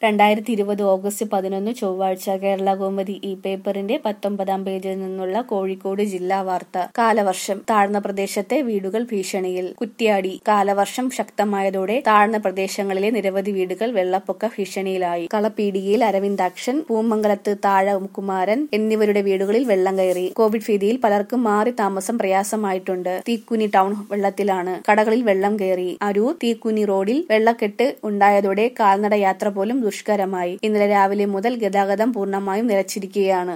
രണ്ടായിരത്തി ഇരുപത് ഓഗസ്റ്റ് പതിനൊന്ന് ചൊവ്വാഴ്ച കേരള കൗമുദി ഈ പേപ്പറിന്റെ പത്തൊമ്പതാം പേജിൽ നിന്നുള്ള കോഴിക്കോട് ജില്ലാ വാർത്ത കാലവർഷം താഴ്ന്ന പ്രദേശത്തെ വീടുകൾ ഭീഷണിയിൽ കുറ്റ്യാടി കാലവർഷം ശക്തമായതോടെ താഴ്ന്ന പ്രദേശങ്ങളിലെ നിരവധി വീടുകൾ വെള്ളപ്പൊക്ക ഭീഷണിയിലായി കളപ്പീടികയിൽ അരവിന്ദാക്ഷൻ പൂമംഗലത്ത് താഴ കുമാരൻ എന്നിവരുടെ വീടുകളിൽ വെള്ളം കയറി കോവിഡ് ഭീതിയിൽ പലർക്കും മാറി താമസം പ്രയാസമായിട്ടുണ്ട് തീക്കുനി ടൗൺ വെള്ളത്തിലാണ് കടകളിൽ വെള്ളം കയറി അരൂർ തീക്കുനി റോഡിൽ വെള്ളക്കെട്ട് ഉണ്ടായതോടെ കാൽനട യാത്ര പോലും ദുഷ്കരമായി ഇന്നലെ രാവിലെ മുതൽ ഗതാഗതം പൂർണ്ണമായും നിലച്ചിരിക്കുകയാണ്